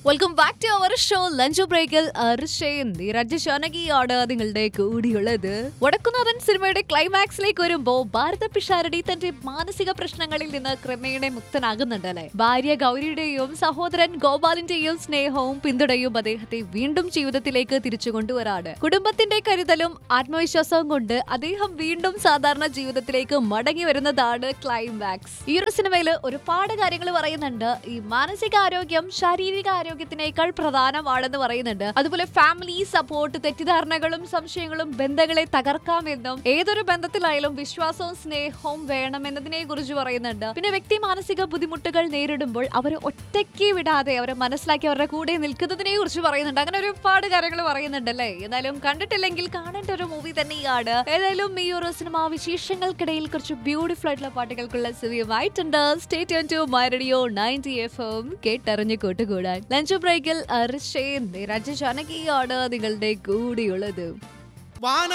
welcome back to our show lunch ബ്രേക്കിൽ അർഷയും നീരജ് ഷാനകിയാണ് നിങ്ങളുടെ കൂടിയുള്ളത് വടക്കുന്നാഥൻ സിനിമയുടെ ക്ലൈമാക്സിലേക്ക് വരുമ്പോ ഭാരത പിഷാരടി തന്റെ മാനസിക പ്രശ്നങ്ങളിൽ നിന്ന് ക്രമേണ മുക്തനാകുന്നുണ്ട് അല്ലെ ഭാര്യ ഗൗരിയുടെയും സഹോദരൻ ഗോപാലിന്റെയും സ്നേഹവും പിന്തുണയും അദ്ദേഹത്തെ വീണ്ടും ജീവിതത്തിലേക്ക് തിരിച്ചു കൊണ്ടുവരാണ് കുടുംബത്തിന്റെ കരുതലും ആത്മവിശ്വാസവും കൊണ്ട് അദ്ദേഹം വീണ്ടും സാധാരണ ജീവിതത്തിലേക്ക് മടങ്ങി വരുന്നതാണ് ക്ലൈമാക്സ് ഈ ഒരു സിനിമയിൽ ഒരുപാട് കാര്യങ്ങൾ പറയുന്നുണ്ട് ഈ മാനസികാരോഗ്യം ശാരീരിക ആരോഗ്യത്തിനേക്കാൾ പ്രധാനമാണെന്ന് പറയുന്നുണ്ട് അതുപോലെ ഫാമിലി സപ്പോർട്ട് തെറ്റിദ്ധാരണകളും സംശയങ്ങളും ബന്ധങ്ങളെ തകർക്കാമെന്നും ഏതൊരു ബന്ധത്തിലായാലും വിശ്വാസവും സ്നേഹവും വേണമെന്നതിനെ കുറിച്ച് പറയുന്നുണ്ട് പിന്നെ വ്യക്തി മാനസിക ബുദ്ധിമുട്ടുകൾ നേരിടുമ്പോൾ അവരെ ഒറ്റയ്ക്ക് വിടാതെ അവരെ മനസ്സിലാക്കി അവരുടെ കൂടെ നിൽക്കുന്നതിനെ കുറിച്ച് പറയുന്നുണ്ട് അങ്ങനെ ഒരുപാട് കാര്യങ്ങൾ പറയുന്നുണ്ട് അല്ലേ എന്നാലും കണ്ടിട്ടില്ലെങ്കിൽ കാണേണ്ട ഒരു മൂവി തന്നെയാണ് ഏതായാലും ഈ ഒരു സിനിമ വിശേഷങ്ങൾക്കിടയിൽ കുറച്ച് ബ്യൂട്ടിഫുൾ ആയിട്ടുള്ള പാട്ടുകൾക്കുള്ള സമയമായിട്ടുണ്ട് stay tune to my radio ninety F M കേട്ടറിഞ്ഞ് കൂട്ടുകൂടാൻ ലഞ്ച് ബ്രേക്കിൽ അർഷയും രാജ ജാനകിയാണ് നിങ്ങളുടെ കൂടെയുള്ളത് വാന